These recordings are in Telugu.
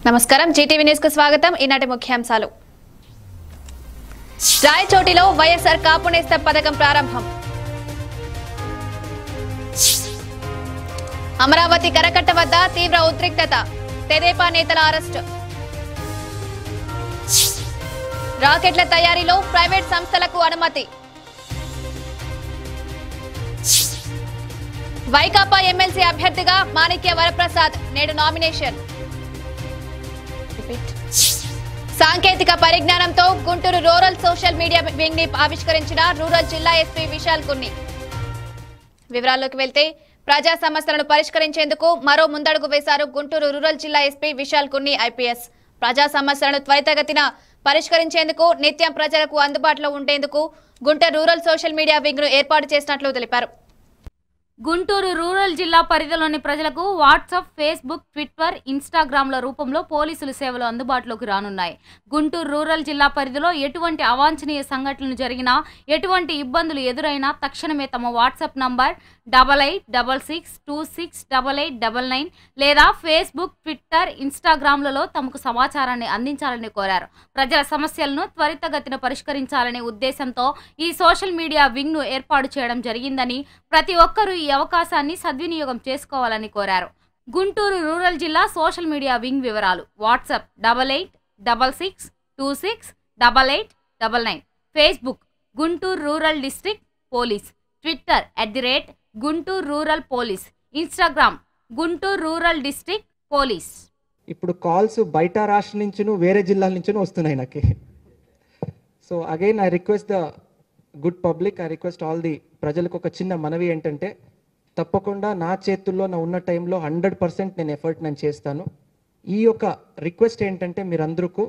నమస్కారం జీటీవీ న్యూస్ కు స్వాగతం ఈనాటి ముఖ్యాంశాలు రాయచోటిలో వైఎస్ఆర్ కాపునేస్త పథకం ప్రారంభం అమరావతి కరకట్ట వద్ద తీవ్ర ఉద్రిక్తత తెదేపా నేతల అరెస్టు రాకెట్ల తయారీలో ప్రైవేట్ సంస్థలకు అనుమతి వైకాపా ఎమ్మెల్సీ అభ్యర్థిగా మాణిక్య వరప్రసాద్ నేడు నామినేషన్ రిపీట్. సాంకేతిక పరిజ్ఞానంతో Guntur rural social media wing ని ఆవిష్కరించిన రూరల్ జిల్లా ఎస్పీ విశాల్ కున్ని వివరాల్లోకి వెళ్తే ప్రజా సమస్యలను పరిష్కరించేందుకు మరో ముందడుగు వేశారు గుంటూరు రూరల్ జిల్లా ఎస్పీ విశాల్ కున్ని ఐపీఎస్ ప్రజా సమస్యలను త్వరితగతిన పరిష్కరించేందుకు నిత్యం ప్రజలకు అందుబాటులో ఉండేందుకు Guntur rural social media wing ను ఏర్పాటు చేసినట్లు తెలిపారు గుంటూరు రూరల్ జిల్లా పరిధిలోని ప్రజలకు వాట్సాప్ ఫేస్బుక్ ట్విట్టర్ ఇన్స్టాగ్రామ్ల రూపంలో పోలీసులు సేవలు అందుబాటులోకి రానున్నాయి గుంటూరు రూరల్ జిల్లా పరిధిలో ఎటువంటి అవాంఛనీయ సంఘటనలు జరిగినా ఎటువంటి ఇబ్బందులు ఎదురైనా తక్షణమే తమ WhatsApp number double eight double six two six double eight double nine లేదా ఫేస్బుక్ ట్విట్టర్ ఇన్స్టాగ్రామ్లలో తమకు సమాచారాన్ని అందించాలని కోరారు ప్రజల సమస్యలను త్వరితగతిన పరిష్కరించాలనే ఉద్దేశంతో ఈ సోషల్ మీడియా వింగ్ ను ఏర్పాటు చేయడం జరిగిందని ప్రతి ఒక్కరూ ఈ అవకాశాన్ని సద్వినియోగం చేసుకోవాలని కోరారు గుంటూరు రూరల్ జిల్లా సోషల్ మీడియా వింగ్ వివరాలు WhatsApp double eight double six two six double eight double nine Facebook Guntur rural district police Twitter at the rate Guntur rural police Instagram Guntur rural district police ఇప్పుడు కాల్స్ బయట రాష్ట్రం నుంచిను వేరే జిల్లాల నుంచిను వస్తున్నాయి నాకు so again I request the good public I request all the ప్రజలకు ఒక చిన్న మనవి ఏంటంటే తప్పకుండా నా చేతుల్లో నా ఉన్న టైంలో హండ్రెడ్ పర్సెంట్ నేను ఎఫర్ట్ నేను చేస్తాను ఈ యొక్క రిక్వెస్ట్ ఏంటంటే మీరందరికీ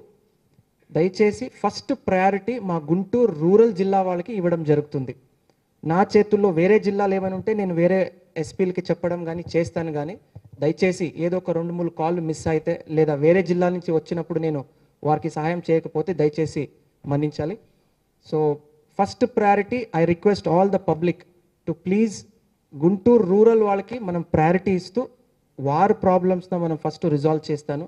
దయచేసి ఫస్ట్ ప్రయారిటీ మా గుంటూరు రూరల్ జిల్లా వాళ్ళకి ఇవ్వడం జరుగుతుంది నా చేతుల్లో వేరే జిల్లాలు ఏమైనా ఉంటే నేను వేరే ఎస్పీలకి చెప్పడం కానీ చేస్తాను కానీ దయచేసి ఏదో ఒక రెండు మూడు కాళ్ళు మిస్ అయితే లేదా వేరే జిల్లా నుంచి వచ్చినప్పుడు నేను వారికి సహాయం చేయకపోతే దయచేసి మన్నించాలి so first priority I request all the public to please Guntur rural వాళ్ళకి మనం ప్రయారిటీ ఇస్తూ వారి ప్రాబ్లమ్స్ను మనం ఫస్ట్ రిజాల్వ్ చేస్తాను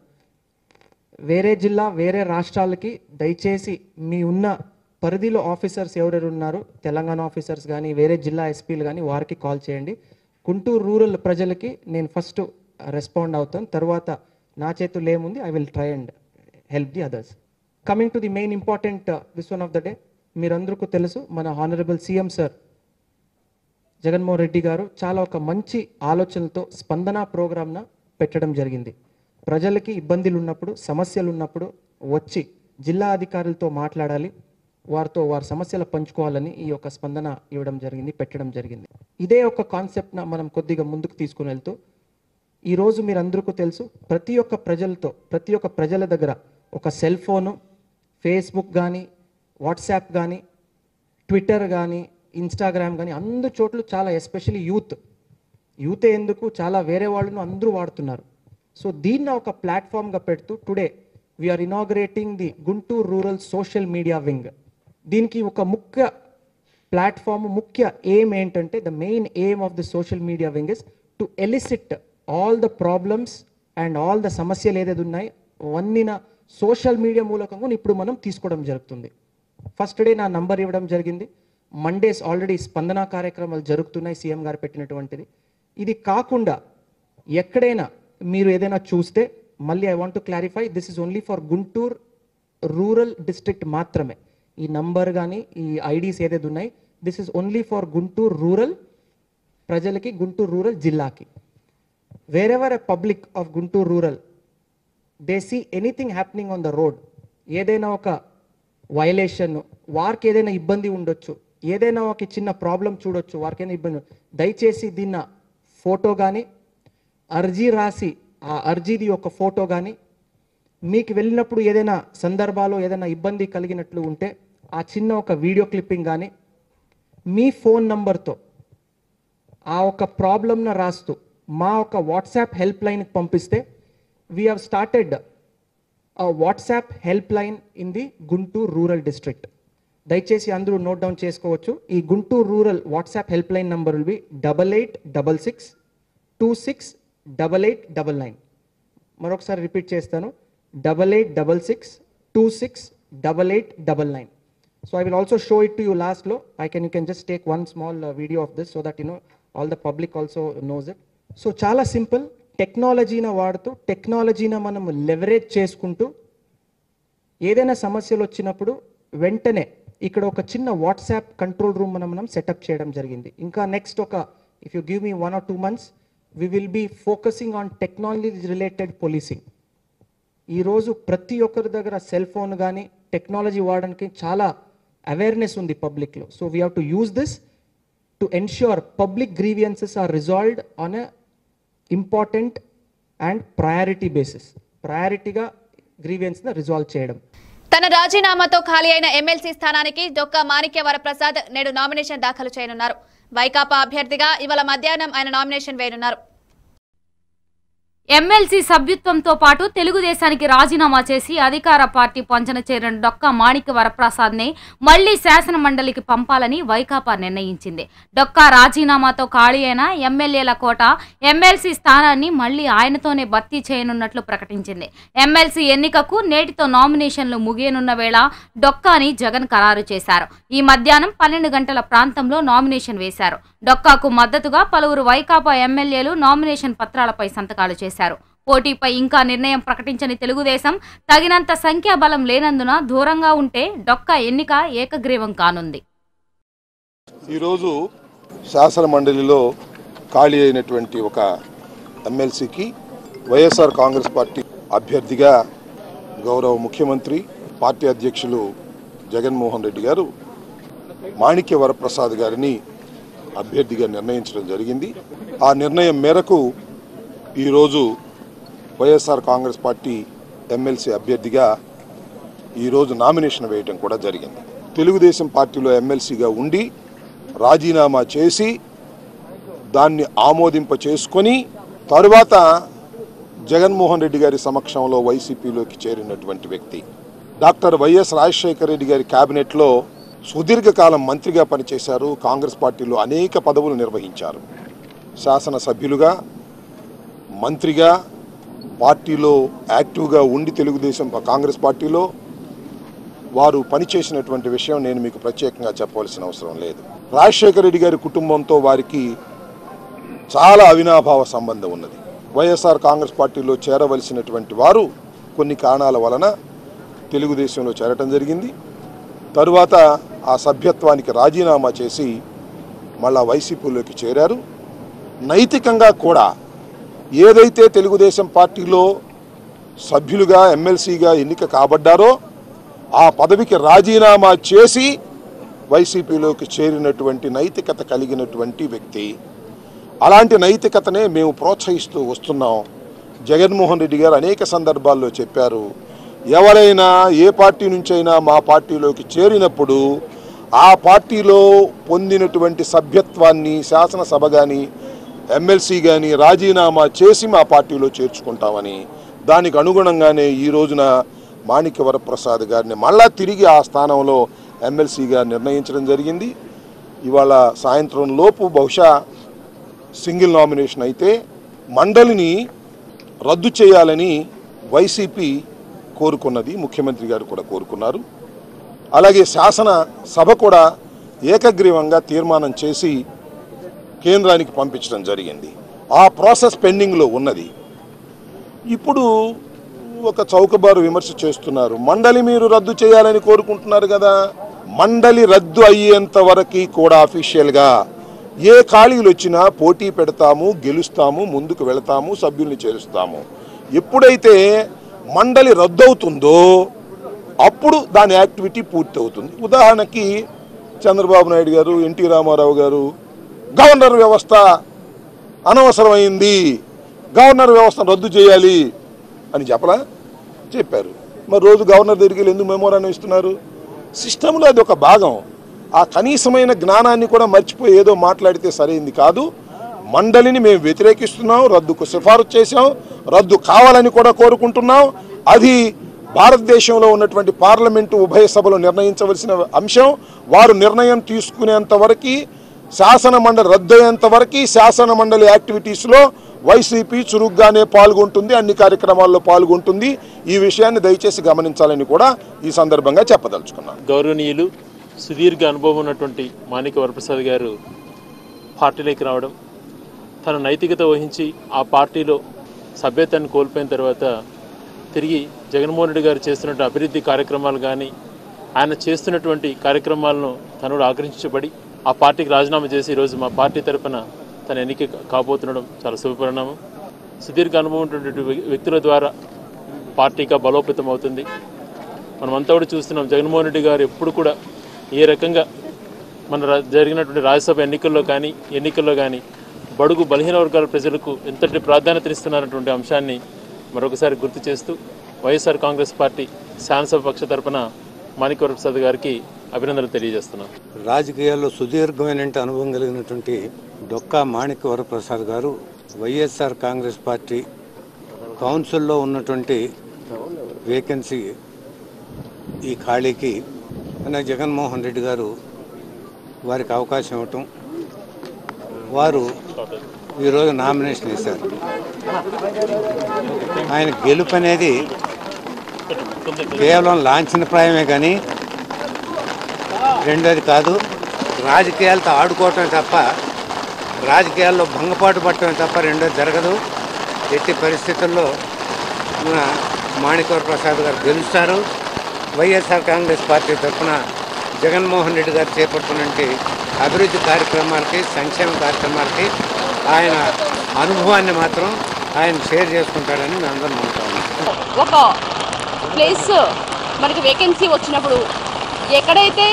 వేరే జిల్లా వేరే రాష్ట్రాలకి దయచేసి మీ ఉన్న పరిధిలో ఆఫీసర్స్ ఎవరెవరు ఉన్నారో తెలంగాణ ఆఫీసర్స్ కానీ వేరే జిల్లా ఎస్పీలు కానీ వారికి కాల్ చేయండి గుంటూరు రూరల్ ప్రజలకి నేను ఫస్ట్ రెస్పాండ్ అవుతాను తర్వాత నా చేతుల్లో ఏముంది I will try and help the others coming to the main important this one of the day మీరందరికీ తెలుసు మన honourable CM sir Jaganmohan Reddy garu చాలా ఒక మంచి ఆలోచనలతో స్పందన ప్రోగ్రామ్న పెట్టడం జరిగింది ప్రజలకి ఇబ్బందులు ఉన్నప్పుడు సమస్యలు ఉన్నప్పుడు వచ్చి జిల్లా అధికారులతో మాట్లాడాలి వారితో వారి సమస్యలు పంచుకోవాలని ఈ యొక్క స్పందన ఇవ్వడం జరిగింది పెట్టడం జరిగింది ఇదే ఒక కాన్సెప్ట్న మనం కొద్దిగా ముందుకు తీసుకుని వెళ్తూ ఈరోజు మీరందరికీ తెలుసు ప్రతి ఒక్క ప్రజలతో ప్రతి ఒక్క ప్రజల దగ్గర ఒక సెల్ ఫోను ఫేస్బుక్ కానీ వాట్సాప్ కానీ ట్విట్టర్ కానీ ఇన్స్టాగ్రామ్ కానీ అందరు చోట్ల చాలా ఎస్పెషల్లీ యూత్ యూతే ఎందుకు చాలా వేరే వాళ్ళను అందరూ వాడుతున్నారు సో దీన్ని ఒక ప్లాట్ఫామ్గా పెడుతూ today we're inaugurating the Guntur rural social media wing దీనికి ఒక ముఖ్య ప్లాట్ఫామ్ ముఖ్య ఎయిమ్ ఏంటంటే the main aim of the social media wing is to elicit all the problems and all the సమస్యలు ఏదైతే ఉన్నాయి అవన్నీన సోషల్ మీడియా మూలకంగా ఇప్పుడు మనం తీసుకోవడం జరుగుతుంది ఫస్ట్ డే నా నంబర్ ఇవ్వడం జరిగింది మండేస్ ఆల్రెడీ స్పందన కార్యక్రమాలు జరుగుతున్నాయి సీఎం గారు పెట్టినటువంటిది ఇది కాకుండా ఎక్కడైనా మీరు ఏదైనా చూస్తే మళ్ళీ I want to clarify this is only for Guntur rural district మాత్రమే ఈ నంబర్ కానీ ఈ ఐడీస్ ఏదైతే ఉన్నాయి this is only for Guntur rural ప్రజలకి గుంటూరు రూరల్ జిల్లాకి wherever a public of Guntur rural they see anything happening on the road ఏదైనా ఒక వైలేషన్ వారికి ఏదైనా ఇబ్బంది ఉండొచ్చు ఏదైనా ఒక చిన్న ప్రాబ్లం చూడొచ్చు వారికి ఏదైనా ఇబ్బంది దయచేసి దీన్న ఫోటో కానీ అర్జీ రాసి ఆ అర్జీది ఒక ఫోటో కానీ మీకు వెళ్ళినప్పుడు ఏదైనా సందర్భాలు ఏదైనా ఇబ్బంది కలిగినట్లు ఉంటే ఆ చిన్న ఒక వీడియో క్లిప్పింగ్ కానీ మీ ఫోన్ నంబర్తో ఆ ఒక ప్రాబ్లమ్ను రాస్తూ మా ఒక వాట్సాప్ హెల్ప్ లైన్కి పంపిస్తే we have started WhatsApp helpline in the Guntur rural district దయచేసి అందరూ నోట్ డౌన్ చేసుకోవచ్చు ఈ Guntur rural WhatsApp helpline number will be double eight double six two six double eight double nine మరొకసారి రిపీట్ చేస్తాను double eight double six two six double eight double nine. So I will also show it to you last low. I can you can just take one small uh, video of this so that you know all the public also knows it. So చాలా సింపుల్ టెక్నాలజీని వాడుతూ టెక్నాలజీని మనం లెవరేజ్ చేసుకుంటూ ఏదైనా సమస్యలు వచ్చినప్పుడు వెంటనే ఇక్కడ ఒక చిన్న వాట్సాప్ కంట్రోల్ రూమ్ మనం మనం సెటప్ చేయడం జరిగింది ఇంకా నెక్స్ట్ ఒక if you give me one or two months we will be focusing on technology related policing ఈరోజు ప్రతి ఒక్కరి దగ్గర సెల్ ఫోన్ కానీ టెక్నాలజీ వాడడానికి చాలా అవేర్నెస్ ఉంది పబ్లిక్లో so we have to use this to ensure public grievances are resolved on a important and priority basis ప్రయారిటీగా గ్రీవియన్స్ని రిజాల్వ్ చేయడం తన రాజీనామాతో ఖాళీ అయిన ఎమ్మెల్సీ స్థానానికి డొక్కా మాణిక్య వరప్రసాద్ నేడు నామినేషన్ దాఖలు చేయనున్నారు వైకాపా అభ్యర్థిగా ఇవాళ మధ్యాహ్నం ఆయన నామినేషన్ వేయనున్నారు ఎమ్మెల్సీ సభ్యత్వంతో పాటు తెలుగుదేశానికి రాజీనామా చేసి అధికార పార్టీ పంచన చేరిన డొక్కా మాణిక్య వరప్రసాద్నే మళ్లీ శాసన మండలికి పంపాలని వైకాపా నిర్ణయించింది డొక్కా రాజీనామాతో ఖాళీ అయిన ఎమ్మెల్యేల కోట ఎమ్మెల్సీ స్థానాన్ని మళ్లీ ఆయనతోనే భర్తీ చేయనున్నట్లు ప్రకటించింది ఎమ్మెల్సీ ఎన్నికకు నేటితో నామినేషన్లు ముగియనున్న వేళ డొక్కాని జగన్ ఖరారు చేశారు ఈ మధ్యాహ్నం పన్నెండు గంటల ప్రాంతంలో నామినేషన్ వేశారు డొక్కాకు మద్దతుగా పలువురు వైకాపా ఎమ్మెల్యేలు నామినేషన్ పత్రాలపై సంతకాలు చేశారు పోటీపై ఇంకా నిర్ణయం ప్రకటించని తెలుగుదేశం తగినంత సంఖ్యాబలం లేనందున దూరంగా ఉంటే డొక్కా ఎన్నిక ఏకగ్రీవం కానుంది ఈరోజు శాసన మండలిలో ఖాళీ అయినటువంటి ఒక ఎమ్మెల్సీకి వైఎస్ఆర్ కాంగ్రెస్ పార్టీ అభ్యర్థిగా గౌరవ ముఖ్యమంత్రి పార్టీ అధ్యక్షులు జగన్మోహన్ రెడ్డి గారు మాణిక్య వరప్రసాద్ గారిని అభ్యర్థిగా నిర్ణయించడం జరిగింది ఆ నిర్ణయం మేరకు ఈరోజు వైఎస్ఆర్ కాంగ్రెస్ పార్టీ ఎమ్మెల్సీ అభ్యర్థిగా ఈరోజు నామినేషన్ వేయడం కూడా జరిగింది తెలుగుదేశం పార్టీలో ఎమ్మెల్సీగా ఉండి రాజీనామా చేసి దాన్ని ఆమోదింప చేసుకొని తరువాత జగన్మోహన్ రెడ్డి గారి సమక్షంలో వైసీపీలోకి చేరినటువంటి వ్యక్తి డాక్టర్ వైఎస్ రాజశేఖర రెడ్డి గారి కేబినెట్లో సుదీర్ఘకాలం మంత్రిగా పనిచేశారు కాంగ్రెస్ పార్టీలో అనేక పదవులు నిర్వహించారు శాసనసభ్యులుగా మంత్రిగా పార్టీలో యాక్టివ్గా ఉండి తెలుగుదేశం కాంగ్రెస్ పార్టీలో వారు పనిచేసినటువంటి విషయం నేను మీకు ప్రత్యేకంగా చెప్పవలసిన అవసరం లేదు రాజశేఖర రెడ్డి గారి కుటుంబంతో వారికి చాలా అవినాభావ సంబంధం ఉన్నది వైఎస్ఆర్ కాంగ్రెస్ పార్టీలో చేరవలసినటువంటి వారు కొన్ని కారణాల వలన తెలుగుదేశంలో చేరటం జరిగింది తరువాత ఆ సభ్యత్వానికి రాజీనామా చేసి మళ్ళా వైసీపీలోకి చేరారు నైతికంగా కూడా ఏదైతే తెలుగుదేశం పార్టీలో సభ్యులుగా ఎమ్మెల్సీగా ఎన్నిక కాబడ్డారో ఆ పదవికి రాజీనామా చేసి వైసీపీలోకి చేరినటువంటి నైతికత కలిగినటువంటి వ్యక్తి అలాంటి నైతికతనే మేము ప్రోత్సహిస్తూ వస్తున్నాం జగన్మోహన్ రెడ్డి గారు అనేక సందర్భాల్లో చెప్పారు ఎవరైనా ఏ పార్టీ నుంచైనా మా పార్టీలోకి చేరినప్పుడు ఆ పార్టీలో పొందినటువంటి సభ్యత్వాన్ని శాసనసభ కానీ ఎమ్మెల్సీ కానీ రాజీనామా చేసి మా పార్టీలో చేర్చుకుంటామని దానికి అనుగుణంగానే ఈ రోజున మాణిక్య వరప్రసాద్ గారిని మళ్ళా తిరిగి ఆ స్థానంలో ఎమ్మెల్సీగా నిర్ణయించడం జరిగింది ఇవాళ సాయంత్రం లోపు బహుశా సింగిల్ నామినేషన్ అయితే మండలిని రద్దు చేయాలని వైసీపీ కోరుకున్నది ముఖ్యమంత్రి గారు కూడా కోరుకున్నారు అలాగే శాసన సభ కూడా ఏకగ్రీవంగా తీర్మానం చేసి కేంద్రానికి పంపించడం జరిగింది ఆ ప్రాసెస్ పెండింగ్లో ఉన్నది ఇప్పుడు ఒక చౌకబారు విమర్శ చేస్తున్నారు మండలి మీరు రద్దు చేయాలని కోరుకుంటున్నారు కదా మండలి రద్దు అయ్యేంత వరకు కూడా అఫీషియల్గా ఏ ఖాళీలు వచ్చినా పోటీ పెడతాము గెలుస్తాము ముందుకు వెళతాము సభ్యుల్ని చేరుస్తాము ఎప్పుడైతే మండలి రద్దు అవుతుందో అప్పుడు దాని యాక్టివిటీ పూర్తి అవుతుంది ఉదాహరణకి చంద్రబాబు నాయుడు గారు ఎన్టీ రామారావు గారు గవర్నర్ వ్యవస్థ అనవసరమైంది గవర్నర్ వ్యవస్థను రద్దు చేయాలి అని చెప్పలా చెప్పారు మరి రోజు గవర్నర్ దగ్గరికి వెళ్ళి ఎందుకు మెమోరాన్ని ఇస్తున్నారు సిస్టంలో అది ఒక భాగం ఆ కనీసమైన జ్ఞానాన్ని కూడా మర్చిపోయి ఏదో మాట్లాడితే సరైంది కాదు మండలిని మేము వ్యతిరేకిస్తున్నాం రద్దుకు సిఫారసు చేశాం రద్దు కావాలని కూడా కోరుకుంటున్నాం అది భారతదేశంలో ఉన్నటువంటి పార్లమెంటు ఉభయ సభలు నిర్ణయించవలసిన అంశం వారు నిర్ణయం తీసుకునేంత వరకు శాసన మండలి రద్దయ్యేంత వరకు శాసన మండలి యాక్టివిటీస్లో వైసీపీ చురుగ్గానే పాల్గొంటుంది అన్ని కార్యక్రమాల్లో పాల్గొంటుంది ఈ విషయాన్ని దయచేసి గమనించాలని కూడా ఈ సందర్భంగా చెప్పదలుచుకున్నాను గౌరవనీయులు సుదీర్ఘ అనుభవం ఉన్నటువంటి మాణిక వరప్రసాద్ గారు పార్టీలోకి రావడం తన నైతికత వహించి ఆ పార్టీలో సభ్యతను కోల్పోయిన తర్వాత తిరిగి జగన్మోహన్ రెడ్డి గారు చేస్తున్నటువంటి అభివృద్ధి కార్యక్రమాలు కానీ ఆయన చేస్తున్నటువంటి కార్యక్రమాలను తనుడు ఆకర్షించబడి ఆ పార్టీకి రాజీనామా చేసి ఈరోజు మా పార్టీ తరఫున తన ఎన్నిక కాబోతుండడం చాలా శుభపరిణామం సుదీర్ఘ అనుభవం ఉన్నటువంటి వ్య- వ్యక్తుల ద్వారా పార్టీగా బలోపేతం అవుతుంది మనమంతా కూడా చూస్తున్నాం జగన్మోహన్ రెడ్డి గారు ఎప్పుడు కూడా ఏ రకంగా మన రా- జరిగినటువంటి రాజ్యసభ ఎన్నికల్లో కానీ ఎన్నికల్లో కానీ బడుగు బలహీన వర్గాల ప్రజలకు ఎంతటి ప్రాధాన్యత ఇస్తున్నారన్నటువంటి అంశాన్ని మరొకసారి గుర్తు చేస్తూ వైఎస్ఆర్ కాంగ్రెస్ పార్టీ శాసనసభ పక్ష తరపున మాణిక్య ప్రసాద్ గారికి అభినందనలు తెలియజేస్తున్నాను రాజకీయాల్లో సుదీర్ఘమైన అనుభవం కలిగినటువంటి డొక్కా మాణిక్య వరప్రసాద్ గారు వైఎస్ఆర్ కాంగ్రెస్ పార్టీ కౌన్సిల్లో ఉన్నటువంటి వేకెన్సీ ఈ ఖాళీకి మన జగన్మోహన్ రెడ్డి గారు వారికి అవకాశం ఇవ్వటం వారు ఈరోజు నామినేషన్ వేశారు ఆయన గెలుపు అనేది కేవలం లాంఛనప్రాయమే కానీ రెండోది కాదు రాజకీయాలతో ఆడుకోవటమే తప్ప రాజకీయాల్లో భంగపాటు పట్టడమే తప్ప రెండోది జరగదు ఎట్టి పరిస్థితుల్లో మన మాణికవర ప్రసాద్ గారు గెలుస్తారు వైఎస్ఆర్ కాంగ్రెస్ పార్టీ తరఫున జగన్మోహన్ రెడ్డి గారు చేపడుతున్నటువంటి అభివృద్ధి కార్యక్రమాలకి సంక్షేమ కార్యక్రమాలకి ఆయన అనుభవాన్ని మాత్రం ఆయన షేర్ చేసుకుంటాడని మేము అందరం నమ్ముతాము ఒక ప్లేస్ మనకి వేకెన్సీ వచ్చినప్పుడు ఎక్కడైతే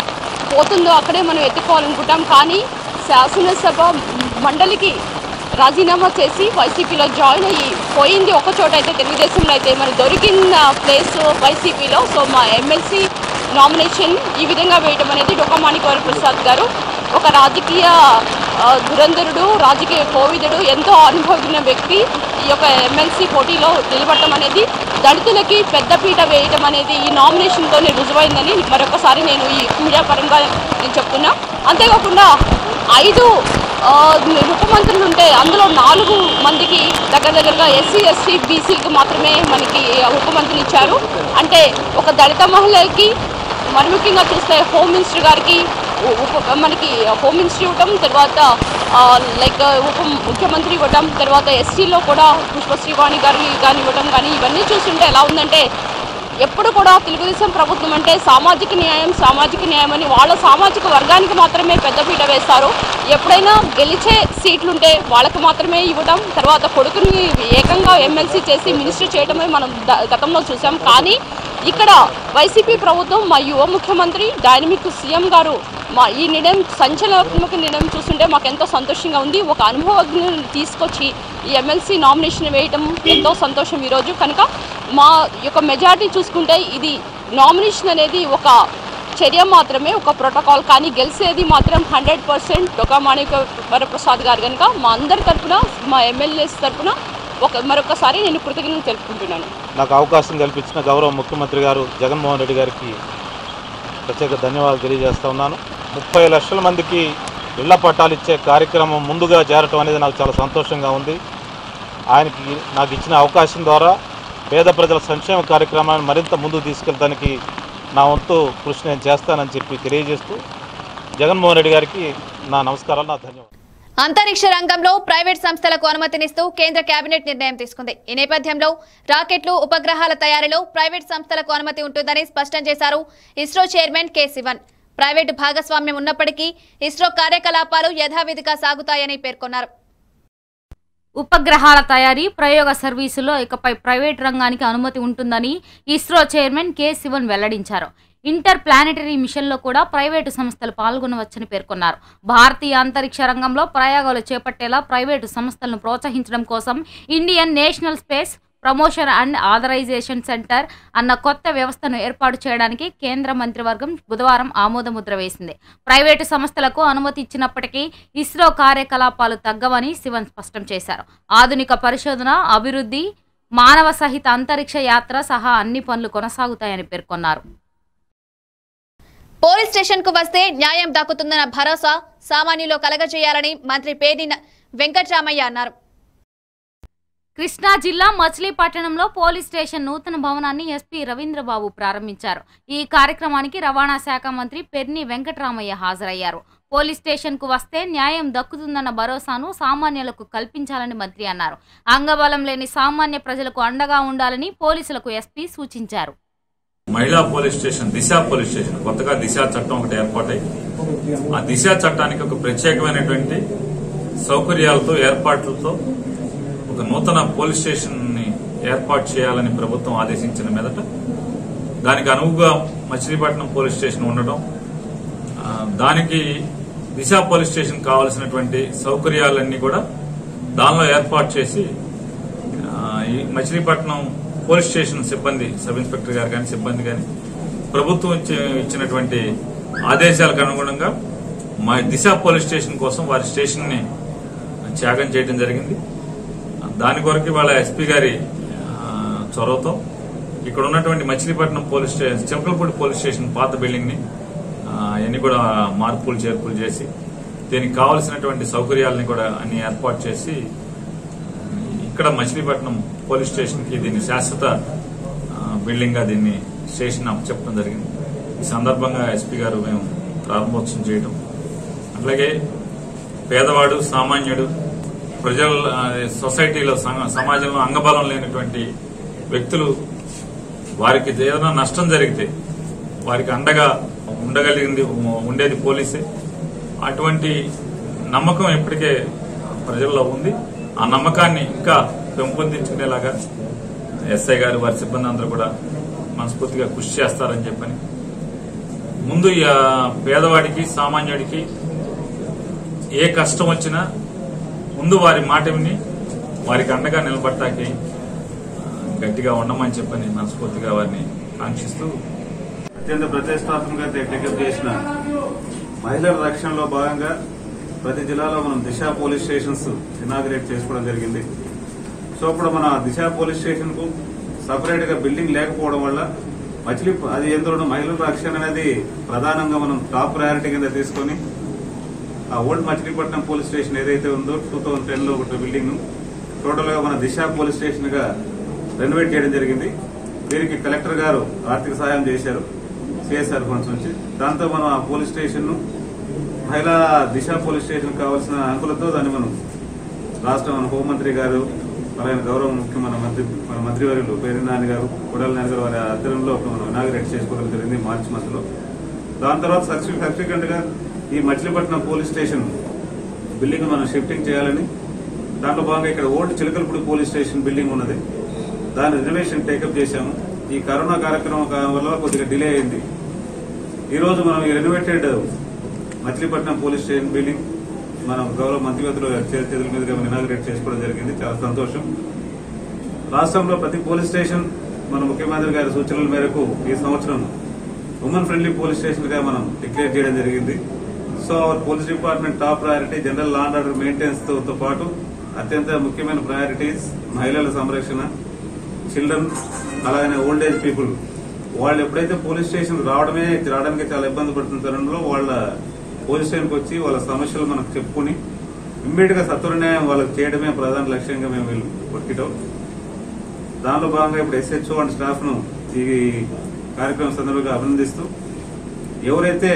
పోతుందో అక్కడే మనం ఎత్తుకోవాలనుకుంటాం కానీ శాసనసభ మండలికి రాజీనామా చేసి వైసీపీలో జాయిన్ అయ్యి పోయింది ఒక చోట అయితే తెలుగుదేశంలో అయితే మరి దొరికిన ప్లేస్ వైసీపీలో సో మా ఎమ్మెల్సీ నామినేషన్ ఈ విధంగా వేయడం అనేది డొక్కమాణికవర ప్రసాద్ గారు ఒక రాజకీయ ఆ, దురంధరుడు రాజకీయ కోవిదుడు ఎంతో అనుభవించిన వ్యక్తి ఈ యొక్క ఎమ్మెల్సీ పోటీలో నిలబడటం అనేది దళితులకి పెద్దపీట వేయడం అనేది ఈ నామినేషన్తోనే రుజువైందని మరొకసారి నేను ఈ మీడియా పరంగా నేను చెప్తున్నా అంతేకాకుండా ఐదు ఆ, ముఖ్యమంత్రులు ఉంటే అందులో నాలుగు మందికి దగ్గర దగ్గరగా ఎస్సీ ఎస్సీ బీసీలకు మాత్రమే మనకి ముఖ్యమంత్రిని ఇచ్చారు అంటే ఒక దళిత మహిళకి మరి ముఖ్యంగా చూస్తే హోమ్ మినిస్టర్ గారికి ఉ- ఉప మనకి హోమ్ మినిస్టర్ ఇవ్వటం తర్వాత లైక్ ఉప ముఖ్యమంత్రి ఇవ్వటం తర్వాత ఎస్సీలో కూడా పుష్పశ్రీవాణి గారి కానీ ఇవ్వటం కానీ ఇవన్నీ చూస్తుంటే ఎలా ఉందంటే ఎప్పుడు కూడా తెలుగుదేశం ప్రభుత్వం అంటే సామాజిక న్యాయం సామాజిక న్యాయం అని వాళ్ళ సామాజిక వర్గానికి మాత్రమే పెద్దపీట వేస్తారు ఎప్పుడైనా గెలిచే సీట్లుంటే వాళ్ళకి మాత్రమే ఇవ్వడం తర్వాత కొడుకుని ఏకంగా ఎమ్మెల్సీ చేసి మినిస్టర్ చేయడమే మనం ద- గతంలో చూసాం కానీ ఇక్కడ వైసీపీ ప్రభుత్వం మా యువ ముఖ్యమంత్రి డైనమిక్ సీఎం గారు మా ఈ నిర్ణయం సంచలనాత్మక నిర్ణయం చూస్తుంటే మాకు ఎంతో సంతోషంగా ఉంది ఒక అనుభవజ్ఞుని తీసుకొచ్చి ఈ ఎమ్మెల్సీ నామినేషన్ వేయటం ఎంతో సంతోషం ఈరోజు కనుక మా యొక్క మెజారిటీ చూసుకుంటే ఇది నామినేషన్ అనేది ఒక చర్య మాత్రమే ఒక ప్రోటోకాల్ కానీ గెలిచేది మాత్రం హండ్రెడ్ పర్సెంట్ డొకామాణిక వరప్రసాద్ గారు కనుక మా అందరి తరపున మా ఎమ్మెల్యేస్ తరపున ఒక మరొకసారి నేను కృతజ్ఞతలు తెలుపుకుంటున్నాను నాకు అవకాశం కల్పించిన గౌరవ ముఖ్యమంత్రి గారు జగన్మోహన్ రెడ్డి గారికి ప్రత్యేక ధన్యవాదాలు తెలియజేస్తా ఉన్నాను ముప్పై లక్షల మందికి ఇళ్ల పట్టాలు ఇచ్చే కార్యక్రమం ముందుగా చేరటం అనేది నాకు చాలా సంతోషంగా ఉంది ఆయనకి నాకు ఇచ్చిన అవకాశం ద్వారా పేద ప్రజల సంక్షేమ కార్యక్రమాన్ని మరింత ముందుకు తీసుకెళ్ళడానికి నా వంతు కృషి నేను చేస్తానని చెప్పి తెలియజేస్తూ జగన్మోహన్ రెడ్డి గారికి నా నమస్కారాలు నా ధన్యవాదాలు అంతరిక్ష రంగంలో ప్రైవేట్ సంస్థలకు అనుమతినిస్తూ కేంద్ర కేబినెట్ నిర్ణయం తీసుకుంది ఈ నేపథ్యంలో రాకెట్లు ఉపగ్రహాల తయారీలో ప్రైవేట్ సంస్థలకు అనుమతి ఉంటుందని స్పష్టం చేశారు ఇస్రో చైర్మన్ కె శివన్ ప్రైవేటు భాగస్వామ్యం ఉన్నప్పటికీ ఇస్రో కార్యకలాపాలు యథావిధిగా సాగుతాయని పేర్కొన్నారు ఉపగ్రహాల తయారీ ప్రయోగ సర్వీసులో ఇకపై ప్రైవేట్ రంగానికి అనుమతి ఉంటుందని ఇస్రో చైర్మన్ కె శివన్ వెల్లడించారు ఇంటర్ ప్లానెటరీ మిషన్లో కూడా ప్రైవేటు సంస్థలు పాల్గొనవచ్చని పేర్కొన్నారు భారతీయ అంతరిక్ష రంగంలో ప్రయోగాలు చేపట్టేలా ప్రైవేటు సంస్థలను ప్రోత్సహించడం కోసం Indian National Space Promotion and Authorisation Centre అన్న కొత్త వ్యవస్థను ఏర్పాటు చేయడానికి కేంద్ర మంత్రివర్గం బుధవారం ఆమోదముద్ర వేసింది ప్రైవేటు సంస్థలకు అనుమతి ఇచ్చినప్పటికీ ఇస్రో కార్యకలాపాలు తగ్గవని శివన్ స్పష్టం చేశారు ఆధునిక పరిశోధన అభివృద్ధి మానవ సహిత అంతరిక్ష యాత్ర సహా అన్ని పనులు కొనసాగుతాయని పేర్కొన్నారు పోలీస్ స్టేషన్ కు వస్తే న్యాయం దక్కుతుందన్న భరోసా సామాన్యులో కలగజేయాలని మంత్రి పేర్ని వెంకట్రామయ్య అన్నారు కృష్ణా జిల్లా మచిలీపట్నంలో పోలీస్ స్టేషన్ నూతన భవనాన్ని ఎస్పీ రవీంద్రబాబు ప్రారంభించారు ఈ కార్యక్రమానికి రవాణా శాఖ మంత్రి పెర్ని వెంకటరామయ్య హాజరయ్యారు పోలీస్ స్టేషన్ కు వస్తే న్యాయం దక్కుతుందన్న భరోసాను సామాన్యులకు కల్పించాలని మంత్రి అన్నారు అంగబలం లేని సామాన్య ప్రజలకు అండగా ఉండాలని పోలీసులకు ఎస్పీ సూచించారు మహిళా police station Disha police station కొత్తగా దిశ చట్టం ఒకటి ఏర్పాటై ఆ దిశ చట్టానికి ఒక ప్రత్యేకమైనటువంటి సౌకర్యాలతో ఏర్పాట్లతో ఒక నూతన పోలీస్ స్టేషన్ ని ఏర్పాటు చేయాలని ప్రభుత్వం ఆదేశించిన మీదట దానికి అనువుగా మచిలీపట్నం పోలీస్ స్టేషన్ ఉండటం ఆ, దానికి దిశ పోలీస్ స్టేషన్ కావాల్సినటువంటి సౌకర్యాలన్నీ కూడా దానిలో ఏర్పాటు చేసి ఆ, ఈ మచిలీపట్నం పోలీస్ స్టేషన్ సిబ్బంది సబ్ ఇన్స్పెక్టర్ గారు కానీ సిబ్బంది కానీ ప్రభుత్వం ఇచ్చి- ఇచ్చినటువంటి ఆదేశాలకు అనుగుణంగా మా దిశ పోలీస్ స్టేషన్ కోసం వారి స్టేషన్ ని త్యాగం చేయడం జరిగింది దాని కొరకు వాళ్ళ ఎస్పీ గారి ఆ, చొరవతో ఇక్కడ ఉన్నటువంటి Machilipatnam police station Chempalapudi police station పాత బిల్డింగ్ ని అన్ని కూడా మార్పులు చేర్పులు చేసి దీనికి కావలసినటువంటి సౌకర్యాలని కూడా అన్ని ఏర్పాటు చేసి ఇక్కడ మచిలీపట్నం పోలీస్ స్టేషన్ కి దీన్ని శాశ్వత ఆ, బిల్డింగ్ గా దీన్ని స్టేషన్ చెప్పడం జరిగింది ఈ సందర్భంగా ఎస్పీ గారు మేము ప్రారంభోత్సవం చేయడం అట్లాగే పేదవాడు సామాన్యుడు ప్రజల ఆ, సొసైటీలో సమ- సమాజంలో అంగబలం లేనటువంటి వ్యక్తులు వారికి ఏదైనా నష్టం జరిగితే వారికి అండగా ఉండగలిగింది ఉండేది పోలీసే అటువంటి నమ్మకం ఇప్పటికే ప్రజల్లో ఉంది ఆ నమ్మకాన్ని ఇంకా పెంపొందించుకునేలాగా ఎస్ఐ గారు వారి సిబ్బంది అందరూ కూడా మనస్ఫూర్తిగా కృషి చేస్తారని చెప్పని ముందు ఈ, ఆ, పేదవాడికి సామాన్యుడికి ఏ కష్టం వచ్చినా ముందు వారి మాట విని వారికి అండగా నిలబడటానికి ఆ, గట్టిగా ఉండమని చెప్పని మనస్ఫూర్తిగా వారిని కాంక్షిస్తూ అత్యంత ప్రతిష్టాత్మకంగా టేకప్ చేసిన మహిళల రక్షణలో భాగంగా ప్రతి జిల్లాలో మనం దిశ పోలీస్ స్టేషన్స్ ఇనాగ్రేట్ చేసుకోవడం జరిగింది సో ఇప్పుడు మన దిశ పోలీస్ స్టేషన్ కు సపరేట్ గా బిల్డింగ్ లేకపోవడం వల్ల మచిలీ అది ఎందులో మహిళల రక్షణ అనేది ప్రధానంగా మనం టాప్ ప్రయారిటీ కింద తీసుకొని ఆ ఓల్డ్ మచిలీపట్నం పోలీస్ స్టేషన్ ఏదైతే ఉందో టూ థౌజండ్ టెన్ లో ఒకటి బిల్డింగ్ టోటల్ గా మన దిశ పోలీస్ స్టేషన్ గా రెనోవేట్ చేయడం జరిగింది దీనికి కలెక్టర్ గారు ఆర్థిక సహాయం చేశారు సిఎస్ఆర్ ఫండ్స్ నుంచి దాంతో మనం ఆ పోలీస్ స్టేషన్ ను మహిళా దిశ పోలీస్ స్టేషన్ కావాల్సిన అంకులతో దాన్ని మనం రాష్ట్ర మన హోంమంత్రి గారు అలాగే గౌరవ ముఖ్య మన మంత్రి మన మంత్రివర్యులు పేరు నాని గారు కొడాలి నాని గారు వారి ఆధ్వర్యంలో ఒక మనం ఇనాగ్రేట్ చేసుకోవడం జరిగింది మార్చి మంత్ లో దాని తర్వాత సబ్సిక్వెంట్ గా ఈ మచిలీపట్నం పోలీస్ స్టేషన్ బిల్డింగ్ మనం షిఫ్టింగ్ చేయాలని దాంట్లో భాగంగా ఇక్కడ old Chilakalapudi police station building ఉన్నది దాని రిజర్వేషన్ టేకప్ చేశాము ఈ కరోనా కార్యక్రమం కా- వల్ల కొద్దిగా డిలే అయింది ఈ రోజు మనం ఈ renovated Machilipatnam police station building మనం గౌరవ మంత్రివర్తులు చేతుల మీదుగా ఇనాగ్రేట్ చేసుకోవడం జరిగింది చాలా సంతోషం రాష్ట్రంలో ప్రతి పోలీస్ స్టేషన్ మన ముఖ్యమంత్రి గారి సూచనల మేరకు ఈ సంవత్సరం ఉమెన్ ఫ్రెండ్లీ పోలీస్ స్టేషన్ గా మనం డిక్లేర్ చేయడం జరిగింది so our police department top priority general law and order maintenance తో తో పాటు అత్యంత ముఖ్యమైన ప్రయారిటీస్ మహిళల సంరక్షణ చిల్డ్రన్ అలాగనే ఓల్డ్ ఏజ్ పీపుల్ వాళ్ళు ఎప్పుడైతే పోలీస్ స్టేషన్ రావడమే రావడానికి చాలా ఇబ్బంది పడుతున్న తరుణంలో వాళ్ళ పోలీస్ స్టేషన్కి వచ్చి వాళ్ళ సమస్యలు మనకు చెప్పుకుని ఇమ్మీడియట్ గా సత్వర న్యాయం వాళ్ళకి చేయడమే ప్రధాన లక్ష్యంగా మేము వీళ్ళు వర్కిటౌట్ దానిలో భాగంగా ఇప్పుడు ఎస్హెచ్ఓ అండ్ స్టాఫ్ ను ఈ కార్యక్రమం సందర్భంగా అభినందిస్తూ ఎవరైతే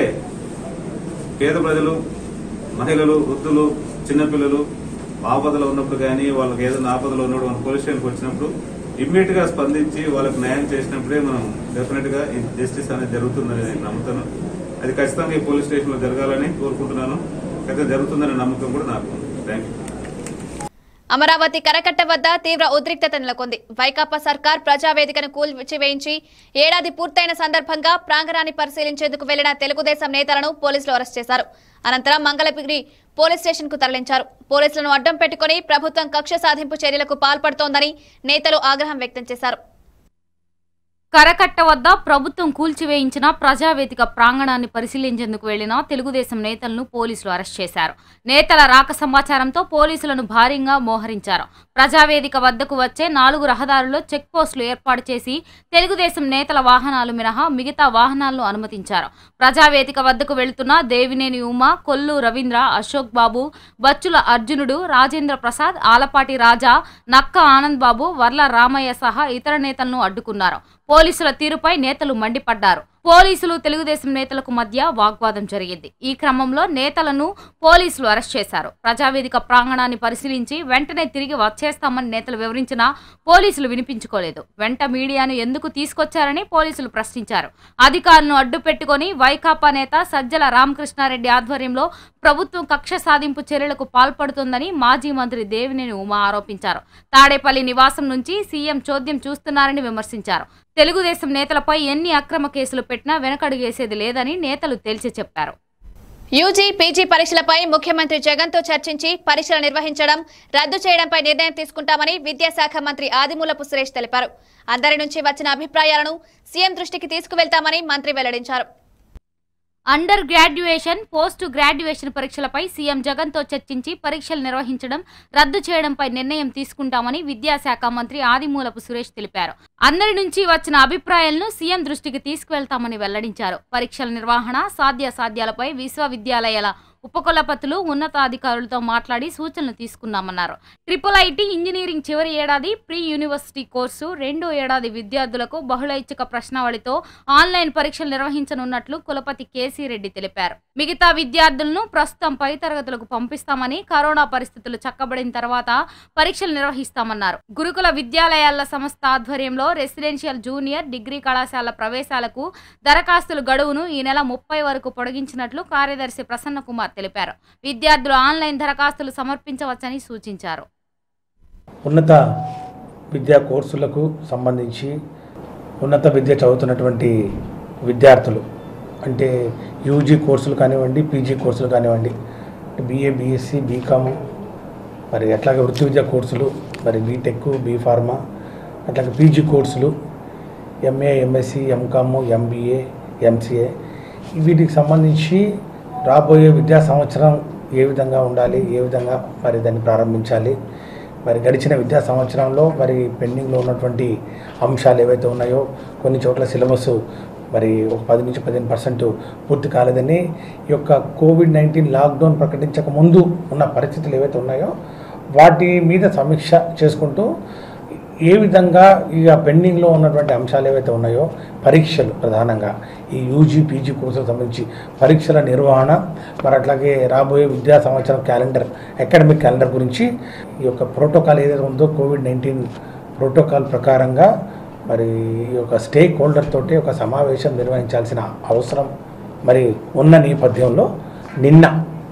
పేద ప్రజలు మహిళలు వృద్ధులు చిన్నపిల్లలు ఆపదలో ఉన్నప్పుడు కానీ వాళ్ళకి ఏదైనా ఆపదలో ఉన్నప్పుడు మన పోలీస్ స్టేషన్కి వచ్చినప్పుడు ఇమ్మీడియట్ గా స్పందించి వాళ్ళకి న్యాయం చేసినప్పుడే మనం డెఫినెట్ గా ఈ జస్టిస్ అనేది జరుగుతుందని నేను నమ్ముతాను అది ఖచ్చితంగా ఈ పోలీస్ స్టేషన్ లో జరగాలని కోరుకుంటున్నాను ఖచ్చితంగా జరుగుతుందనే నమ్మకం కూడా నాకు ఉంది థ్యాంక్ యూ అమరావతి కరకట్ట వద్ద తీవ్ర ఉద్రిక్తత నెలకొంది వైకాపా సర్కార్ ప్రజావేదికను కూల్చివేయించి ఏడాది పూర్తయిన సందర్భంగా ప్రాంగణాన్ని పరిశీలించేందుకు వెళ్లిన తెలుగుదేశం నేతలను పోలీసులు అరెస్ట్ చేశారు అనంతరం మంగళగిరి పోలీస్ స్టేషన్ కు తరలించారు పోలీసులను అడ్డం పెట్టుకుని ప్రభుత్వం కక్ష సాధింపు చర్యలకు పాల్పడుతోందని నేతలు ఆగ్రహం వ్యక్తం చేశారు కరకట్ట వద్ద ప్రభుత్వం కూల్చివేయించిన ప్రజావేదిక ప్రాంగణాన్ని పరిశీలించేందుకు వెళ్లిన తెలుగుదేశం నేతలను పోలీసులు అరెస్ట్ చేశారు నేతల రాక సమాచారంతో పోలీసులను భారీగా మోహరించారు ప్రజావేదిక వద్దకు వచ్చే నాలుగు రహదారుల్లో చెక్ పోస్టులు ఏర్పాటు చేసి తెలుగుదేశం నేతల వాహనాలు మినహా మిగతా వాహనాలను అనుమతించారు ప్రజావేదిక వద్దకు వెళుతున్న దేవినేని ఉమా కొల్లు రవీంద్ర అశోక్ బాబు బచ్చుల అర్జునుడు రాజేంద్ర ప్రసాద్ ఆలపాటి రాజా నక్క ఆనంద్ బాబు వర్ల రామయ్య సహా ఇతర నేతలను అడ్డుకున్నారు పోలీసుల తీరుపై నేతలు మండిపడ్డారు పోలీసులు తెలుగుదేశం నేతలకు మధ్య వాగ్వాదం జరిగింది ఈ క్రమంలో నేతలను పోలీసులు అరెస్ట్ చేశారు ప్రజావేదిక ప్రాంగణాన్ని పరిశీలించి వెంటనే తిరిగి వచ్చేస్తామని నేతలు వివరించినా పోలీసులు వినిపించుకోలేదు వెంట మీడియాను ఎందుకు తీసుకొచ్చారని పోలీసులు ప్రశ్నించారు అధికారులను అడ్డు పెట్టుకొని వైకాపా నేత సజ్జల రామకృష్ణారెడ్డి ఆధ్వర్యంలో ప్రభుత్వం కక్ష సాధింపు చర్యలకు పాల్పడుతోందని మాజీ మంత్రి దేవినేని ఉమా ఆరోపించారు తాడేపల్లి నివాసం నుంచి సీఎం చోద్యం చూస్తున్నారని విమర్శించారు తెలుగుదేశం నేతలపై ఎన్ని అక్రమ కేసులు పెట్టినా వెనకడుగేసేది లేదని నేతలు తేల్చి చెప్పారు యూజీ పీజీ పరీక్షలపై ముఖ్యమంత్రి జగన్ తో చర్చించి పరీక్షలు నిర్వహించడం రద్దు చేయడంపై నిర్ణయం తీసుకుంటామని విద్యాశాఖ మంత్రి ఆదిమూలపు సురేష్ తెలిపారు అందరి నుంచి వచ్చిన అభిప్రాయాలను సీఎం దృష్టికి తీసుకువెళ్తామని మంత్రి వెల్లడించారు అండర్ గ్రాడ్యుయేషన్ పోస్ట్ గ్రాడ్యుయేషన్ పరీక్షలపై సీఎం జగన్తో చర్చించి పరీక్షలు నిర్వహించడం రద్దు చేయడంపై నిర్ణయం తీసుకుంటామని విద్యాశాఖ మంత్రి ఆదిమూలపు సురేష్ తెలిపారు అందరి నుంచి వచ్చిన అభిప్రాయాలను సీఎం దృష్టికి తీసుకువెళ్తామని వెల్లడించారు పరీక్షల నిర్వహణ సాధ్యాసాధ్యాలపై విశ్వవిద్యాలయాల ఉపకులపతులు ఉన్నతాధికారులతో మాట్లాడి సూచనలు తీసుకున్నామన్నారు ట్రిపుల్ ఐటీ ఇంజనీరింగ్ చివరి ఏడాది ప్రీ యూనివర్సిటీ కోర్సు రెండో ఏడాది విద్యార్థులకు బహుళైచ్ఛిక ప్రశ్నావళితో ఆన్లైన్ పరీక్షలు నిర్వహించనున్నట్లు కులపతి కేసీ రెడ్డి తెలిపారు మిగతా విద్యార్థులను ప్రస్తుతం పై తరగతులకు పంపిస్తామని కరోనా పరిస్థితులు చక్కబడిన తర్వాత పరీక్షలు నిర్వహిస్తామన్నారు గురుకుల విద్యాలయాల సంస్థ ఆధ్వర్యంలో రెసిడెన్షియల్ జూనియర్ డిగ్రీ కళాశాల ప్రవేశాలకు దరఖాస్తుల గడువును ఈ నెల ముప్పై వరకు పొడిగించినట్లు కార్యదర్శి ప్రసన్న కుమార్ తెలిపారు విద్యార్థులు ఆన్లైన్ దరఖాస్తులు సమర్పించవచ్చని సూచించారు ఉన్నత విద్యా కోర్సులకు సంబంధించి ఉన్నత విద్య చదువుతున్నటువంటి విద్యార్థులు అంటే యూజీ కోర్సులు కానివ్వండి పీజీ కోర్సులు కానివ్వండి బీఏ బీఎస్సీ బీకామ్ మరి అట్లాగే వృత్తి విద్యా కోర్సులు మరి బీటెక్ బీ ఫార్మా అట్లాగే పీజీ కోర్సులు MA MSc MCom MBA MCA వీటికి సంబంధించి రాబోయే విద్యా సంవత్సరం ఏ విధంగా ఉండాలి ఏ విధంగా మరి దాన్ని ప్రారంభించాలి మరి గడిచిన విద్యా సంవత్సరంలో మరి పెండింగ్లో ఉన్నటువంటి అంశాలు ఏవైతే ఉన్నాయో కొన్ని చోట్ల సిలబస్ మరి ఒక పది నుంచి పదిహేను పర్సెంట్ పూర్తి కాలేదని ఈ యొక్క కోవిడ్ నైన్టీన్ లాక్డౌన్ ప్రకటించక ముందు ఉన్న పరిస్థితులు ఏవైతే ఉన్నాయో వాటి మీద సమీక్ష చేసుకుంటూ ఏ విధంగా ఇక పెండింగ్లో ఉన్నటువంటి అంశాలు ఏవైతే ఉన్నాయో పరీక్షలు ప్రధానంగా ఈ యూజీ పీజీ కోర్సులకు సంబంధించి పరీక్షల నిర్వహణ మరి అట్లాగే రాబోయే విద్యా సంవత్సరం క్యాలెండర్ అకాడమిక్ క్యాలెండర్ గురించి ఈ యొక్క ప్రోటోకాల్ ఏదైతే ఉందో కోవిడ్ నైన్టీన్ ప్రోటోకాల్ ప్రకారంగా మరి ఈ యొక్క స్టేక్ హోల్డర్ తోటి ఒక సమావేశం నిర్వహించాల్సిన అవసరం మరి ఉన్న నేపథ్యంలో నిన్న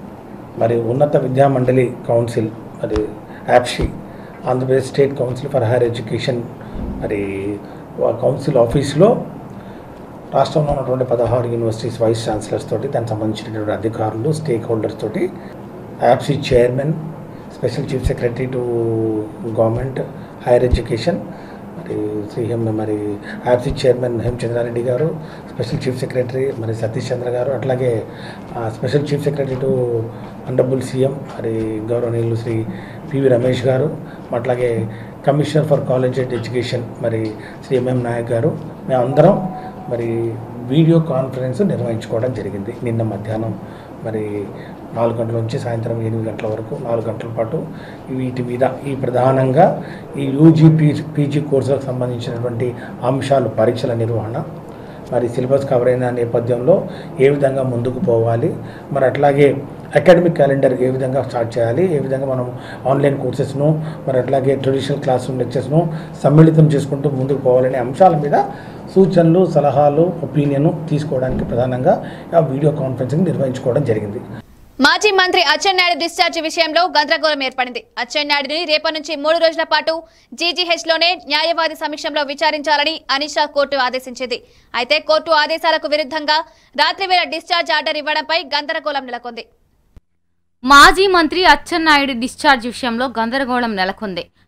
మరి ఉన్నత విద్యా మండలి కౌన్సిల్ మరి యాప్షి Andhra Pradesh state council for higher education మరి వా- కౌన్సిల్ ఆఫీస్లో రాష్ట్రంలో ఉన్నటువంటి పదహారు యూనివర్సిటీస్ వైస్ ఛాన్సలర్స్ తోటి దానికి సంబంధించినటువంటి అధికారులు స్టేక్ హోల్డర్స్ తోటి యాప్సీ chairman special chief secretary to government higher education మరి శ్రీ హెమ్ మరి యాప్సీ చైర్మన్ హేమచంద్రారెడ్డి గారు స్పెషల్ చీఫ్ సెక్రటరీ మరి సతీష్ చంద్ర గారు అట్లాగే ఆ, special chief secretary to honourable CM మరి గౌరవనీయులు శ్రీ పివి రమేష్ గారు అట్లాగే commissioner for college and education మరి శ్రీ ఎంఎం నాయక్ గారు మేమందరం మరి వీడియో కాన్ఫరెన్స్ నిర్వహించుకోవడం జరిగింది నిన్న మధ్యాహ్నం మరి నాలుగు గంటల నుంచి సాయంత్రం ఎనిమిది గంటల వరకు నాలుగు గంటల పాటు వీటి మీద ఈ ప్రధానంగా ఈ యూజీ పీ పీజీ కోర్సులకు సంబంధించినటువంటి అంశాలు పరీక్షల నిర్వహణ మరి సిలబస్ కవర్ అయిన నేపథ్యంలో ఏ విధంగా ముందుకు పోవాలి మరి అట్లాగే అకాడమిక్ క్యాలెండర్ ఏ విధంగా స్టార్ట్ చేయాలి ఏ విధంగా మనం ఆన్లైన్ కోర్సెస్ను మరి అట్లాగే ట్రెడిషనల్ క్లాస్ రూమ్ లెక్చర్స్ను సమ్మిళితం చేసుకుంటూ ముందుకు పోవాలనే అంశాల మీద సూచనలు సలహాలు ఒపీనియన్ తీసుకోవడానికి ప్రధానంగా ఆ వీడియో కాన్ఫరెన్సింగ్ నిర్వహించుకోవడం జరిగింది మాజీ మంత్రి అచ్చెన్నాయుడు డిశ్చార్జ్ విషయంలో గందరగోళం ఏర్పడింది అచ్చెన్నాయుడిని రేపటి నుంచి మూడు రోజుల పాటు జీజీహెచ్ లోనే న్యాయవాది సమక్షంలో విచారించాలని అనిషా కోర్టు ఆదేశించింది అయితే కోర్టు ఆదేశాలకు విరుద్ధంగా రాత్రివేళ డిశ్చార్జ్ ఆర్డర్ ఇవ్వడంపై గందరగోళం నెలకొంది మాజీ మంత్రి అచ్చెన్నాయుడు డిశ్చార్జ్ విషయంలో గందరగోళం నెలకొంది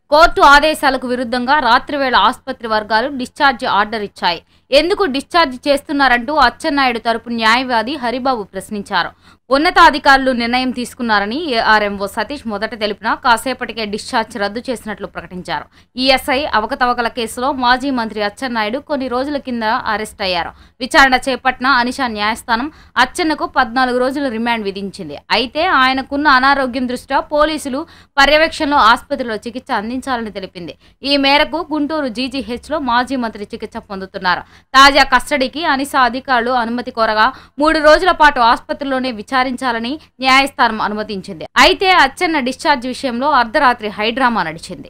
కోర్టు ఆదేశాలకు విరుద్ధంగా రాత్రివేళ ఆసుపత్రి వర్గాలు డిశ్చార్జ్ ఆర్డర్ ఇచ్చాయి ఎందుకు డిశ్చార్జ్ చేస్తున్నారంటూ అచ్చెన్నాయుడు తరపు న్యాయవాది హరిబాబు ప్రశ్నించారు ఉన్నతాధికారులు నిర్ణయం తీసుకున్నారని ఏఆర్ఎంఓ సతీష్ మొదట తెలిపినా కాసేపటికే డిశ్చార్జ్ రద్దు చేసినట్లు ప్రకటించారు ఈఎస్ఐ అవకతవకల కేసులో మాజీ మంత్రి అచ్చెన్నాయుడు కొన్ని రోజుల కింద అరెస్ట్ అయ్యారు విచారణ చేపట్టిన అనిషా న్యాయస్థానం అచ్చెన్నకు పద్నాలుగు రోజుల రిమాండ్ విధించింది అయితే ఆయనకున్న అనారోగ్యం దృష్ట్యా పోలీసులు పర్యవేక్షణలో ఆసుపత్రిలో చికిత్స అందించాలని తెలిపింది ఈ మేరకు గుంటూరు జీజీహెచ్లో మాజీ మంత్రి చికిత్స పొందుతున్నారు తాజా కస్టడీకి అనిసా అధికారులు అనుమతి కోరగా మూడు రోజుల పాటు ఆసుపత్రిలోనే విచారించాలని న్యాయస్థానం అనుమతించింది అయితే అచ్చెన్న డిశ్చార్జ్ విషయంలో అర్ధరాత్రి హైడ్రామా నడిచింది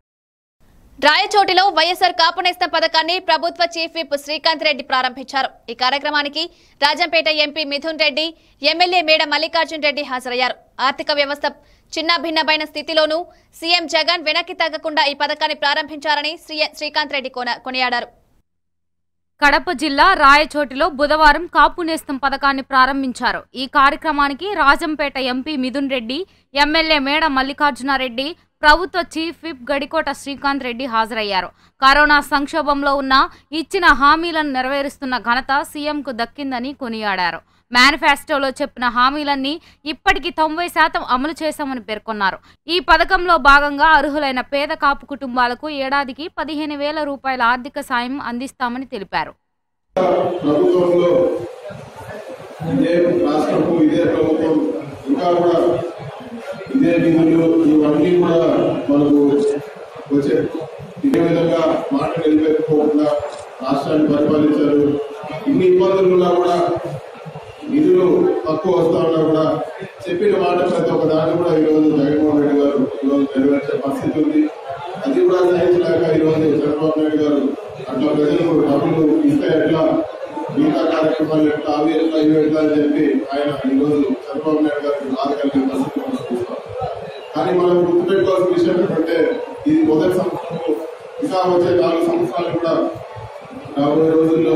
రాయచోటిలో వైఎస్ఆర్ కాపునేస్తం పథకాన్ని ప్రభుత్వ చీఫ్ విప్ శ్రీకాంత్ రెడ్డి ప్రారంభించారు ఈ కార్యక్రమానికి రాజంపేట ఎంపీ మిథున్ రెడ్డి ఎమ్మెల్యే మేడ మల్లికార్జున్ రెడ్డి హాజరయ్యారు ఆర్థిక వ్యవస్థ చిన్న భిన్నమైన స్థితిలోనూ సీఎం జగన్ వెనక్కి తగ్గకుండా ఈ పథకాన్ని ప్రారంభించారని శ్రీ- శ్రీకాంత్ రెడ్డి కొన- కొనియాడారు కడప జిల్లా రాయచోటిలో బుధవారం కాపు నేస్తం పథకాన్ని ప్రారంభించారు ఈ కార్యక్రమానికి రాజంపేట ఎంపీ మిథున్ రెడ్డి ఎమ్మెల్యే మేడ మల్లికార్జునారెడ్డి ప్రభుత్వ చీఫ్ విప్ గడికోట శ్రీకాంత్ రెడ్డి హాజరయ్యారు కరోనా సంక్షోభంలో ఉన్న ఇచ్చిన హామీలను నెరవేరుస్తున్న ఘనత సీఎంకు దక్కిందని కొనియాడారు మేనిఫెస్టోలో చెప్పిన హామీలన్నీ ఇప్పటికి తొంభై శాతం అమలు చేశామని పేర్కొన్నారు ఈ పథకంలో భాగంగా అర్హులైన పేద కాపు కుటుంబాలకు ఏడాదికి పదిహేను వేల రూపాయల ఆర్థిక సాయం అందిస్తామని తెలిపారు ప్రభుత్వంలో ఇదే రాష్ట్రము ఇదే ప్రభుత్వం ఇంకా కూడా ఇదే నిధులు ఇవన్నీ కూడా మనకు వచ్చే ఇదే విధంగా మాట నిలబెట్టుకోకుండా రాష్ట్రాన్ని పరిపాలించారు ఇన్ని ఇబ్బందులు ఉన్నా కూడా నిధులు తక్కువ వస్తా ఉన్నా కూడా చెప్పిన మాట ప్రతి ఒక్క దాన్ని కూడా ఈరోజు జగన్మోహన్ రెడ్డి గారు ఈరోజు నెరవేర్చే పరిస్థితి ఉంది అది కూడా సహించలేక ఈరోజు చంద్రబాబు నాయుడు గారు అట్లా ప్రజలకు డబ్బులు ఇస్తే ఎట్లా మిగతా కార్యక్రమాలు ఎట్లా అవి ఎట్లా ఇవి ఎట్లా అని చెప్పి ఆయన ఈరోజు చంద్రబాబు నాయుడు గారికి బాధ కలిగే పరిస్థితి మనం చూస్తాం కానీ మనం గుర్తుపెట్టుకోవాల్సిన విషయం ఏంటంటే ఇది మొదటి సంవత్సరం ఇంకా వచ్చే నాలుగు సంవత్సరాలు కూడా రాబోయే రోజుల్లో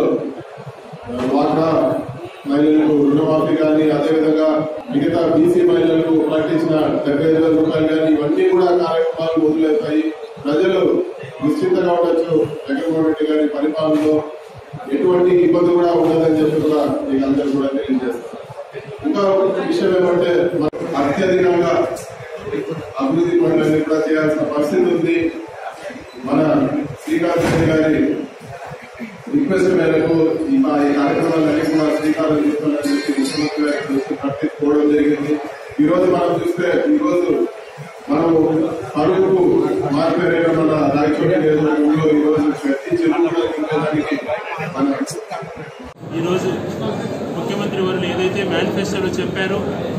వాటా మహిళలకు రుణమాఫీ కానీ అదేవిధంగా మిగతా బీసీ మహిళలకు ప్రకటించిన డెబ్బై ఐదు వేల రూపాయలు కానీ ఇవన్నీ కూడా కార్యక్రమాలు మొదలవుతాయి ప్రజలు నిశ్చింతగా ఉండొచ్చు జగన్మోహన్ రెడ్డి గారి పరిపాలనలో ఎటువంటి ఇబ్బంది కూడా ఉండదని చెప్పి కూడా మీకు అందరూ కూడా తెలియజేస్తారు ఇంకా ఒక విషయం ఏమంటే మనం అత్యధికంగా అభివృద్ధి పనులన్నీ కూడా చేయాల్సిన పరిస్థితి ఉంది మన శ్రీకాంత్ రెడ్డి గారి రిక్వెస్ట్ మేరకు ఈ మా ఈ కార్యక్రమాలన్నీ కూడా శ్రీకారం చేస్తున్నారని చెప్పి ముఖ్యమంత్రి గారి దృష్టికి పట్టించుకోవడం జరిగింది ఈ రోజు మనం చూస్తే ఈ రోజు మనము పరుగుకు మారిపోయిన మన రాయచోటి నియోజకవర్గంలో ఈ రోజు ప్రతి చెరువు కూడా నింపేదానికి మన ఈరోజు ముఖ్యమంత్రి వారు ఏదైతే మేనిఫెస్టోలో చెప్పారో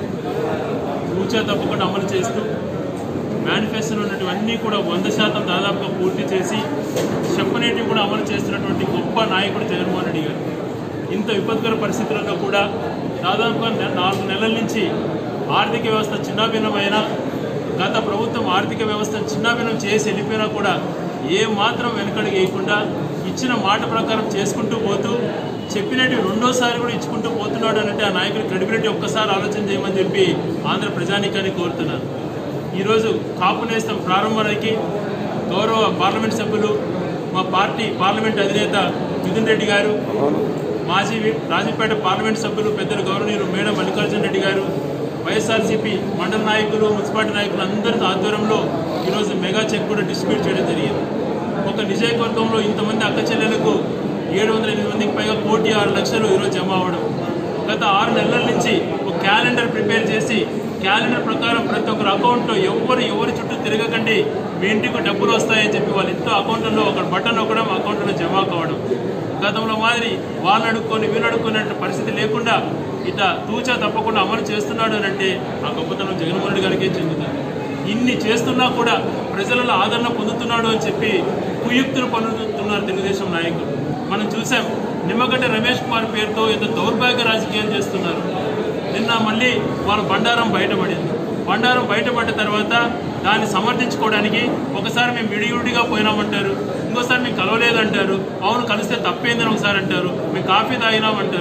తూచా తప్పకుండా అమలు చేస్తూ మేనిఫెస్టోలో ఉన్నటువన్నీ కూడా వంద శాతం దాదాపుగా పూర్తి చేసి చెప్పనేటివి కూడా అమలు చేస్తున్నటువంటి గొప్ప నాయకుడు జగన్మోహన్ రెడ్డి గారు ఇంత విపత్కర పరిస్థితులలో కూడా దాదాపుగా నె- నాలుగు నెలల నుంచి ఆర్థిక వ్యవస్థ చిన్నాభిన్నమైన గత ప్రభుత్వం ఆర్థిక వ్యవస్థ చిన్నాభిన్నం చేసి వెళ్ళిపోయినా కూడా ఏ మాత్రం వెనకడుగు వేయకుండా ఇచ్చిన మాట ప్రకారం చేసుకుంటూ పోతూ చెప్పినట్టు రెండోసారి కూడా ఇచ్చుకుంటూ పోతున్నాడు అంటే ఆ నాయకుడి క్రెడిబిలిటీ ఒక్కసారి ఆలోచన చేయమని చెప్పి ఆంధ్ర ప్రజానికాన్ని కోరుతున్నాను ఈరోజు కాపు నేస్తం ప్రారంభానికి గౌరవ పార్లమెంట్ సభ్యులు మా పార్టీ పార్లమెంట్ అధినేత మిథున్ రెడ్డి గారు మాజీ వి- రాజంపేట పార్లమెంట్ సభ్యులు పెద్దలు గౌరవనీయులు మేడం మల్లికార్జున రెడ్డి గారు వైఎస్ఆర్సీపీ మండల నాయకులు మున్సిపాలిటీ నాయకులు అందరి ఆధ్వర్యంలో ఈరోజు మెగా చెక్ కూడా డిస్ట్రిబ్యూట్ చేయడం జరిగింది ఒక నియోజకవర్గంలో ఇంతమంది అక్క చెల్లెలకు ఏడు వందల ఎనిమిది మందికి పైగా కోటి ఆరు లక్షలు ఈరోజు జమ అవ్వడం గత ఆరు నెలల నుంచి ఒక క్యాలెండర్ ప్రిపేర్ చేసి క్యాలెండర్ ప్రకారం ప్రతి ఒక్కరు అకౌంట్లో ఎవరు ఎవరి చుట్టూ తిరగకండి మీ ఇంటికి డబ్బులు వస్తాయని చెప్పి వాళ్ళ ఇంట్లో అకౌంట్లలో ఒక బటన్ నొక్కడం అకౌంట్లో జమ కావడం గతంలో మాదిరి వాళ్ళని అడుక్కొని వీళ్ళు అడుక్కునే పరిస్థితి లేకుండా ఇట తూచా తప్పకుండా అమలు చేస్తున్నాడు అని అంటే ఆ గొప్పతనం జగన్మోహన్ రెడ్డి గారికే చెందుతుంది ఇన్ని చేస్తున్నా కూడా ప్రజలలో ఆదరణ పొందుతున్నాడు అని చెప్పి కుయుక్తులు పన్నుతున్నారు తెలుగుదేశం నాయకులు మనం చూసాం నిమ్మగడ్డ రమేష్ కుమార్ పేరుతో ఎంత దౌర్భాగ్య రాజకీయాలు చేస్తున్నారు నిన్న మళ్ళీ వాళ్ళ బండారం బయటపడింది బండారం బయటపడ్డ తర్వాత దాన్ని సమర్థించుకోవడానికి ఒకసారి మేము విడివిడిగా పోయినామంటారు ఇంకోసారి మేము కలవలేదంటారు అవును కలిస్తే తప్పేందని ఒకసారి అంటారు మేము కాఫీ తాగినామంటారు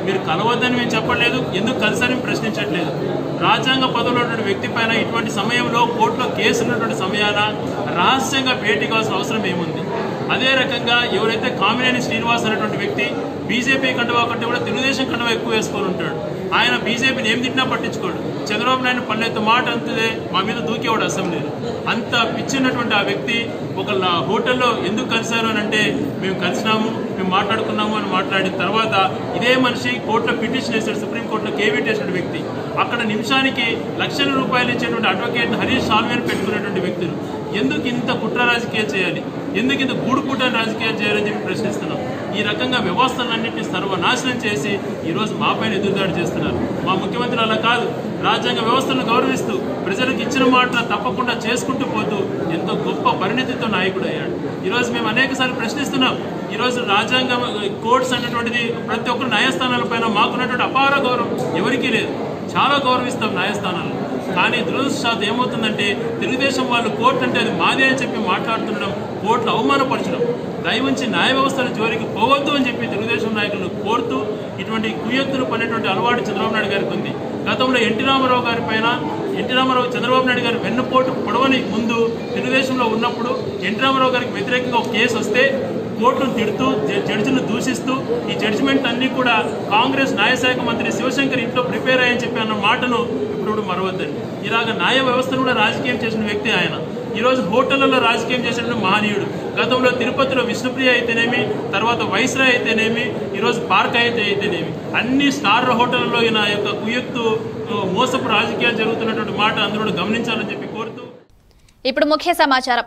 మీరు కలవద్దని మేము చెప్పట్లేదు ఎందుకు కలిసారని ప్రశ్నించట్లేదు రాజ్యాంగ పదవిలో ఉన్నటువంటి వ్యక్తి పైన ఇటువంటి సమయంలో కోర్టులో కేసు ఉన్నటువంటి సమయాన రహస్యంగా భేటీ కావాల్సిన అవసరం ఏముంది అదే రకంగా ఎవరైతే కామినేని శ్రీనివాస్ అనేటువంటి వ్యక్తి బీజేపీ కండువా కంటే కూడా తెలుగుదేశం కండువా ఎక్కువ వేసుకొని ఉంటాడు ఆయన బీజేపీని ఏం తిట్టినా పట్టించుకోడు చంద్రబాబు నాయుడు పల్లెత్తు మాట అంతదే మా మీద దూకేవాడు అసెంబ్లీలో అంత పిచ్చినటువంటి ఆ వ్యక్తి ఒక లా- హోటల్లో ఎందుకు కలిశారు అని అంటే మేము కలిసినాము మేము మాట్లాడుకున్నాము అని మాట్లాడిన తర్వాత ఇదే మనిషి కోర్టులో పిటిషన్ వేశాడు సుప్రీంకోర్టులో కేవీట్ వేసిన వ్యక్తి అక్కడ నిమిషానికి లక్షల రూపాయలు ఇచ్చేటువంటి అడ్వకేట్ హరీష్ సాల్వేని పెట్టుకునేటువంటి వ్యక్తులు ఎందుకు ఇంత కుట్ర రాజకీయాలు చేయాలి ఎందుకు ఇంత గూడుపుట రాజకీయాలు చేయాలని చెప్పి ప్రశ్నిస్తున్నాం ఈ రకంగా వ్యవస్థలన్నింటినీ సర్వనాశనం చేసి ఈరోజు మా పైన ఎదురుదాడి చేస్తున్నారు మా ముఖ్యమంత్రి అలా కాదు రాజ్యాంగ వ్యవస్థను గౌరవిస్తూ ప్రజలకు ఇచ్చిన మాట తప్పకుండా చేసుకుంటూ పోతూ ఎంతో గొప్ప పరిణతితో నాయకుడు అయ్యాడు ఈరోజు మేము అనేకసార్లు ప్రశ్నిస్తున్నాం ఈరోజు రాజ్యాంగ కోర్ట్స్ అన్నటువంటిది ప్రతి ఒక్కరు న్యాయస్థానాల పైన మాకున్నటువంటి అపార గౌరవం ఎవరికీ లేదు చాలా గౌరవిస్తాం న్యాయస్థానాలు కానీ దురదృష్టశాత్ ఏమవుతుందంటే తెలుగుదేశం వాళ్ళు కోర్టు అంటే అది మాదే అని చెప్పి మాట్లాడుతుండడం కోర్టును అవమానపరచడం దయవుంచి న్యాయ వ్యవస్థల జోలికి పోవద్దు అని చెప్పి తెలుగుదేశం నాయకులను కోరుతూ ఇటువంటి కుయ్యత్తులు పనేటువంటి అలవాటు చంద్రబాబు నాయుడు గారికి ఉంది గతంలో ఎన్టీ రామారావు గారి పైన ఎన్టీ రామారావు చంద్రబాబు నాయుడు గారి వెన్నుపోటు పొడవని ముందు తెలుగుదేశంలో ఉన్నప్పుడు ఎన్టీ రామారావు గారికి వ్యతిరేకంగా ఒక కేసు వస్తే కోర్టును తిడుతూ జ- జడ్జిను దూషిస్తూ ఈ జడ్జిమెంట్ అన్ని కూడా కాంగ్రెస్ న్యాయశాఖ మంత్రి శివశంకర్ ఇంట్లో ప్రిపేర్ అయ్యని చెప్పి అన్న మాటను ఇప్పుడు మరవద్దండి ఇలాగ న్యాయ వ్యవస్థను కూడా రాజకీయం చేసిన వ్యక్తి ఆయన ఈ రోజు హోటళ్లలో రాజకీయం చేసిన మహనీయుడు గతంలో తిరుపతిలో విష్ణుప్రియ అయితేనేమి తర్వాత వైస్రాయ్ అయితేనేమి ఈరోజు పార్క్ అయితే అయితేనేమి అన్ని స్టార్ హోటళ్లలో ఈయన యొక్క కుయత్తు ఆ, మోసపు రాజకీయాలు జరుగుతున్నటువంటి మాట అందరూ గమనించాలని చెప్పి కోరుతూ ఇప్పుడు ముఖ్య సమాచారం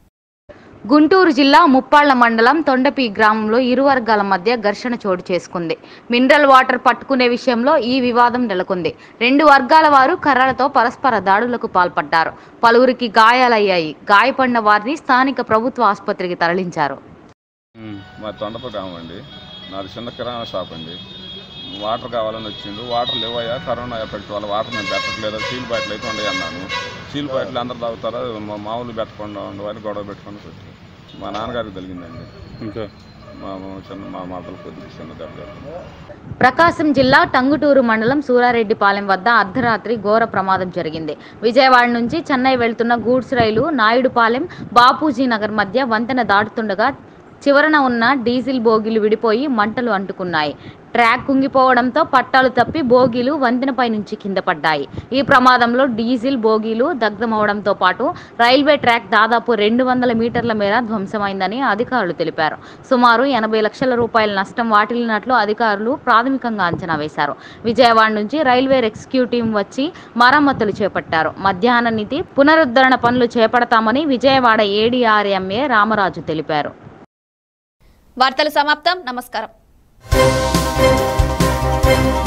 గుంటూరు జిల్లా ముప్పాళ్ల మండలం తొండపి గ్రామంలో ఇరు వర్గాల మధ్య ఘర్షణ చోటు చేసుకుంది మినరల్ వాటర్ పట్టుకునే విషయంలో ఈ వివాదం నెలకొంది రెండు వర్గాల వారు కర్రలతో పరస్పర దాడులకు పాల్పడ్డారు పలువురికి గాయాలయ్యాయి గాయపడిన వారిని స్థానిక ప్రభుత్వ ఆసుపత్రికి తరలించారు మ్మ్. మా తొండప గ్రామం అండి నాది చిన్న కిరాణా షాప్ అండి వాటర్ కావాలని వచ్చిండు వాటర్ లేవయ్యా కరోనా ఎఫెక్ట్ వల్ల వాటర్ మేము పెట్టట్లేదు స్టీల్ బాటిల్ అయితే ఉండయి అన్నాను స్టీల్ బాటిల్ అందరు తాగుతారా మా మామూలు పెట్టకుండా ఉండవని గొడవ పెట్టుకొని పెట్టారు మా నాన్నగారికి తెలిగిందండి ఇంకా మా చిన్న మా మాటలు కొద్దిగా చిన్న దెబ్బ తగిలింది. ప్రకాశం జిల్లా టంగుటూరు మండలం సూరారెడ్డిపాలెం వద్ద అర్ధరాత్రి ఘోర ప్రమాదం జరిగింది విజయవాడ నుంచి చెన్నై వెళ్తున్న గూడ్స్ రైలు నాయుడుపాలెం బాపూజీ నగర్ మధ్య వంతెన దాటుతుండగా చివరన ఉన్న డీజిల్ బోగీలు విడిపోయి మంటలు అంటుకున్నాయి ట్రాక్ కుంగిపోవడంతో పట్టాలు తప్పి బోగీలు వంతెనపై నుంచి కింద పడ్డాయి ఈ ప్రమాదంలో డీజిల్ బోగీలు దగ్ధమవడంతో పాటు రైల్వే ట్రాక్ దాదాపు రెండు వందల మీటర్ల మేర ధ్వంసమైందని అధికారులు తెలిపారు సుమారు ఎనభై లక్షల రూపాయల నష్టం వాటిల్లినట్లు అధికారులు ప్రాథమికంగా అంచనా వేశారు విజయవాడ నుంచి రైల్వే రెస్క్యూ టీం వచ్చి మరమ్మతులు చేపట్టారు మధ్యాహ్న నిధి పునరుద్ధరణ పనులు చేపడతామని విజయవాడ ఏడీఆర్ఎంఏ రామరాజు తెలిపారు వార్తలు సమాప్తం నమస్కారం